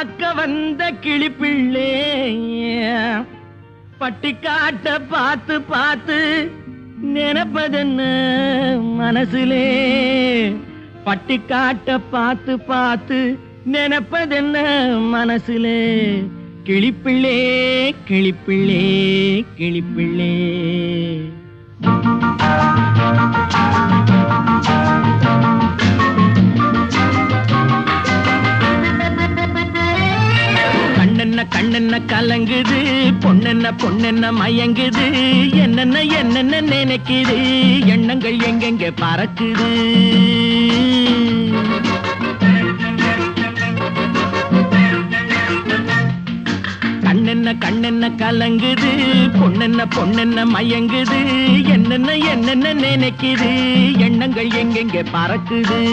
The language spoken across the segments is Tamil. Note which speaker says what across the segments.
Speaker 1: பார்க்க வந்த கிளிப்பிள்ளே பட்டிக்காட்ட பார்த்து பார்த்து நினைப்பதென்ன மனசுலே பட்டிக்காட்ட பார்த்து பார்த்து நினைப்பதென்ன மனசுலே கிளிப்பிள்ளே கிளிப்பிள்ளே கிளிப்பிள்ளே கண்ணென்ன கண்ணென்ன கலங்குது பொண்ணென்ன பொண்ணென்ன மயங்குது என்னென்ன என்னென்ன நினைக்குது எண்ணங்கள் எங்கெங்க பறக்குது கண்ணென்ன கண்ணென்ன கலங்குது பொண்ணென்ன பொண்ணென்ன மயங்குது என்னென்ன என்னென்ன நினைக்குது எண்ணங்கள் எங்கெங்க பறக்குது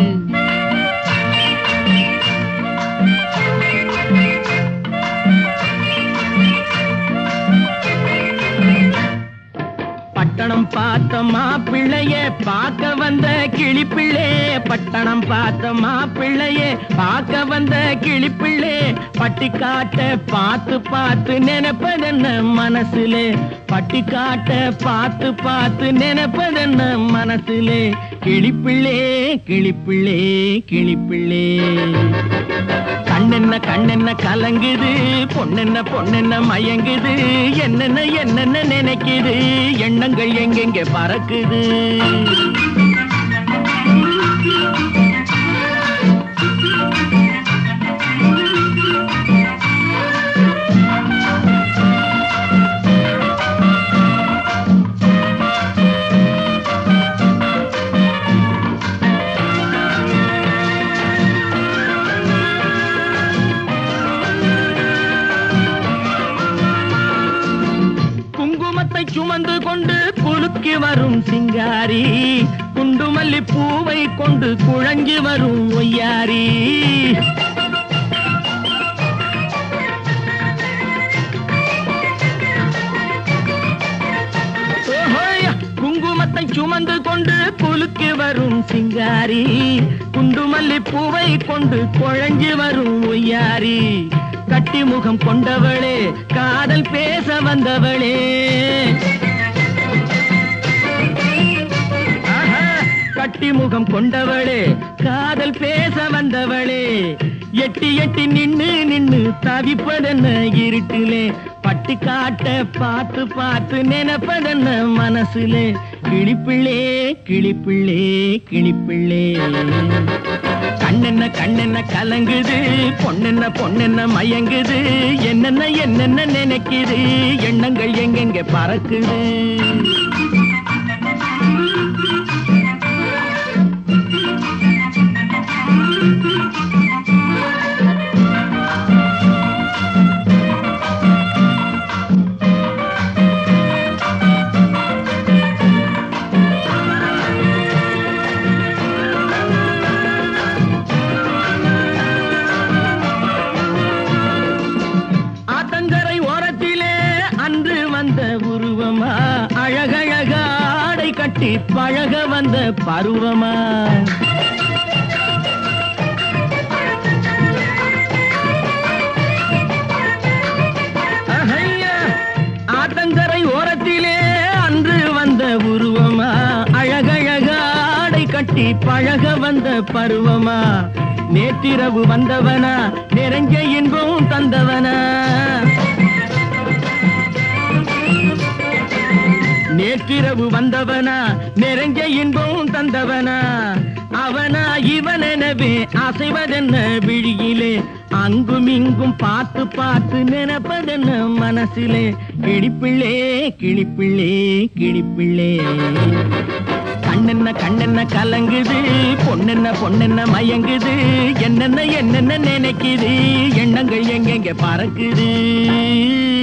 Speaker 1: பட்டணம் பார்த்த மாப்பிள்ளைய பார்க்க வந்த கிளிப்பிள்ளே பட்டணம் பார்த்த மாப்பிள்ளைய பார்க்க வந்த கிளிப்பிள்ளே பட்டிக்காட்ட பார்த்து பார்த்து நினைப்பதென்ன மனசுலே பட்டிக்காட்ட பார்த்து பார்த்து நினைப்பதென்ன மனசுலே கிளிப்பிள்ளே கிளிப்பிள்ளே கிளிப்பிள்ளே கண்ணென்ன கண்ணென்ன கலங்குது பொண்ணென்ன பொண்ணென்ன மயங்குது என்னென்ன என்னென்ன நினைக்குது எண்ணங்கள் எங்கெங்க பறக்குது குங்குமத்தை சுமந்து கொண்டு குலுக்கி வரும் சிங்காரி குண்டுமல்லி பூவை கொண்டு குழஞ்சி வரும் ஒய்யாரி ஓஹோய், குங்குமத்தை சுமந்து கொண்டு குலுக்கி வரும் சிங்காரி குண்டுமல்லி பூவை கொண்டு குழஞ்சி வரும் ஒய்யாரி கட்டி முகம் கொண்டவளே காதல் பேச வந்தவளே ஆஹா, கட்டி முகம் கொண்டவளே காதல் பேச வந்தவளே எட்டி எட்டி நின்னு நின்னு தவிப்பதென்ன இருட்டிலே பட்டி காட்ட பார்த்து பார்த்து நினைப்பதென்ன மனசுலே கிளிப்பிள்ளே கிளிப்பிள்ளே கிளிப்பிள்ளே கண்ணென்ன கண்ணென்ன கலங்குது பொண்ணென்ன பொண்ணென்ன மயங்குது என்னென்ன என்னென்ன நினைக்குது எண்ணங்கள் எங்கெங்க பறக்குது ஆத்தங்கரை ஓரத்திலே அன்று வந்த உருவமா அழகழக ஆடை கட்டி பழக வந்த பருவமா அஹையா, ஆத்தங்கரை ஓரத்திலே அன்று வந்த உருவமா அழகழக ஆடை கட்டி பழக வந்த பருவமா நேற்றிரவு வந்தவனா நிறைஞ்ச இன்பம் தந்தவனா நேற்றிரவு வந்தவனா நிறைஞ்ச இன்பம் தந்தவனா அவனா இவனெனவே அசைவதென்ன விழியிலே அங்கும் இங்கும் பார்த்து பார்த்து நினைப்பதென்ன மனசிலே கிளிப்பிள்ளே கிளிப்பிள்ளே கிளிப்பிள்ளே கண்ணென்ன கண்ணென்ன கலங்குது பொண்ணென்ன பொண்ணென்ன மயங்குது என்னென்ன என்னென்ன நினைக்குது எண்ணங்கள் எங்கெங்க பறக்குது